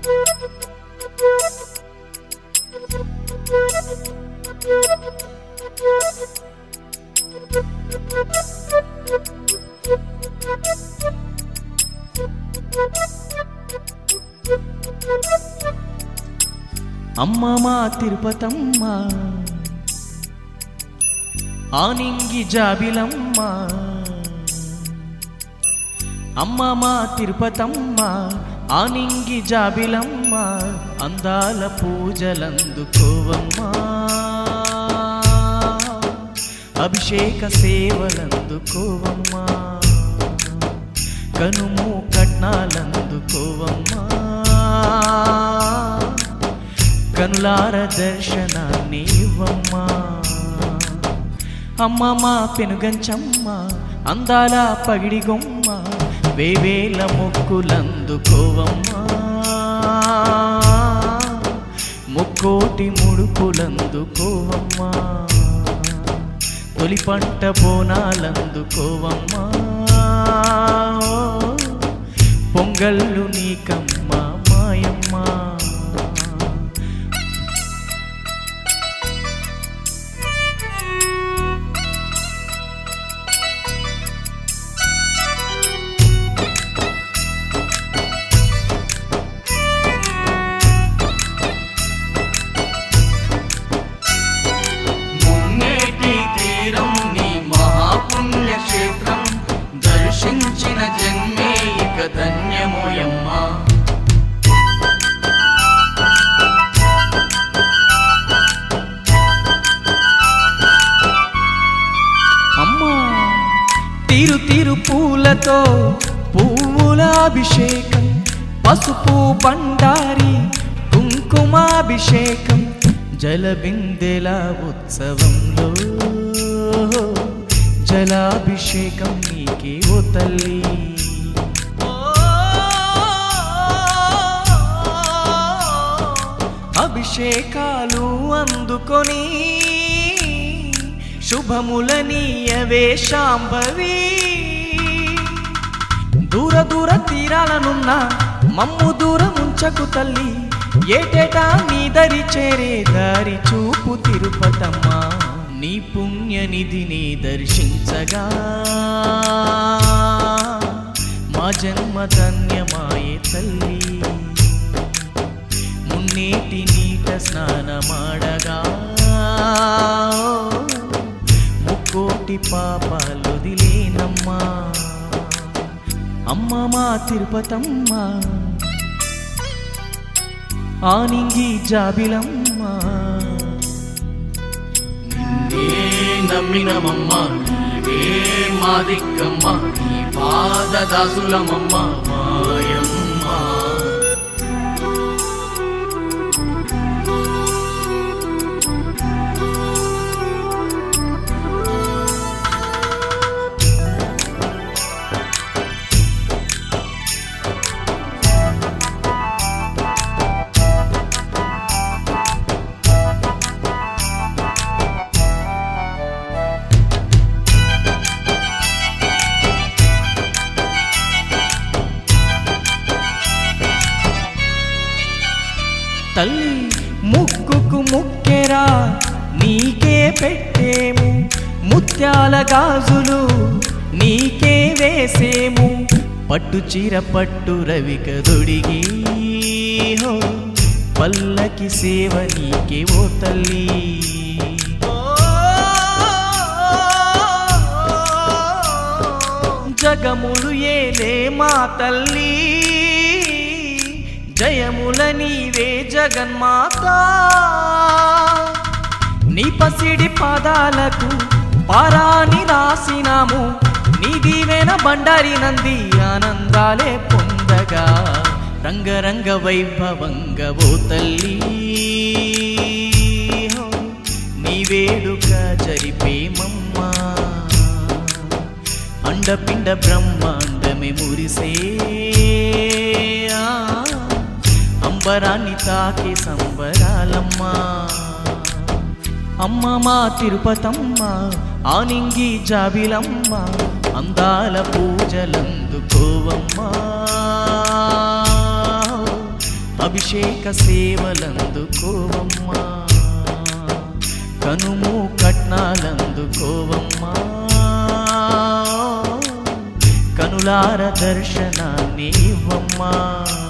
అమ్మ మా తిరుపతమ్మ ఆనింగి జాబిలమ్మ అమ్మ మా తిరుపతమ్మ ఆనింగి జాబిలమ్మ అందాల పూజలందుకోవమ్మా అభిషేక సేవలందుకోవమ్మా కనుము కట్నాలందుకోవమ్మా కనులార దర్శనాన్ని ఇవ్వమ్మా అమ్మ మా పెనుగంచమ్మ అందాల పగిడి గొమ్మ వేవేల మొక్కులందుకోవమ్మా ముక్కోటి ముడుపులందుకోవమ్మా తొలి పంట బోనాలందుకోవమ్మా పొంగళ్ళు నీకమ్మ మాయమ్మా మున్నేటి తీరం నీ మహాపుణ్యక్షేత్రం దర్శించిన జన్మే ఇక ధన్యమోయమ్మా అమ్మా తీరు తీరు పూలతో పువ్వుల అభిషేకం పసుపు బండారి కుంకుమాభిషేకం జలబిందెల ఉత్సవంలో జలాభిషేకం నీకే ఓ తల్లి అభిషేకాలు అందుకొని శుభములనీయవే శాంభవి దూర దూర తీరాలనున్న మమ్ము దూరముంచకు తల్లి ఏటేటా నీ దరి చేరే దారి చూపు తిరుపతమ్మ నీ పుణ్యనిధిని దర్శించగా మా జన్మ ధన్యమాయే తల్లి మున్నేటి నీట స్నానమాడగా ముక్కోటి పాపాలు దిలేనమ్మా అమ్మ మా తిరుపతమ్మ ఆనింగి జాబిలమ్మ నిన్నే నమ్మినమమ్మ నీవే మా దిక్కమ్మ నీ పాద దాసులమమ్మ మాయమ్మ తల్లి ముక్కుకు ముక్కెరా నీకే పెట్టేము ముత్యాల గాజులు నీకే వేసేము పట్టు చీర పట్టు రవిక దొడిగి హో, పల్లకి సేవ నీకే ఓ తల్లి జగములు ఏలే మా తల్లి జయముల నీవే జగన్మాత నీ పసిడి పాదాలకు పారాని రాసినాము నీ దీవెన బండారి నంది ఆనందాలే పొందగా రంగరంగ వైభవంగ ఓ తల్లి హో, నీ వేడుక జరిపేమమ్మా అండపిండ బ్రహ్మాండమే మురిసే ఆ, అంబరాన్ని తాకి సంబరాలమ్మా అమ్మ మా తిరుపతమ్మ ఆనింగి జాబిలమ్మ అందాల పూజలందుకోవమ్మా అభిషేక సేవలందుకోవమ్మా కనుము కట్నాలందుకోవమ్మా కనులార దర్శనాన్ని ఇవ్వమ్మా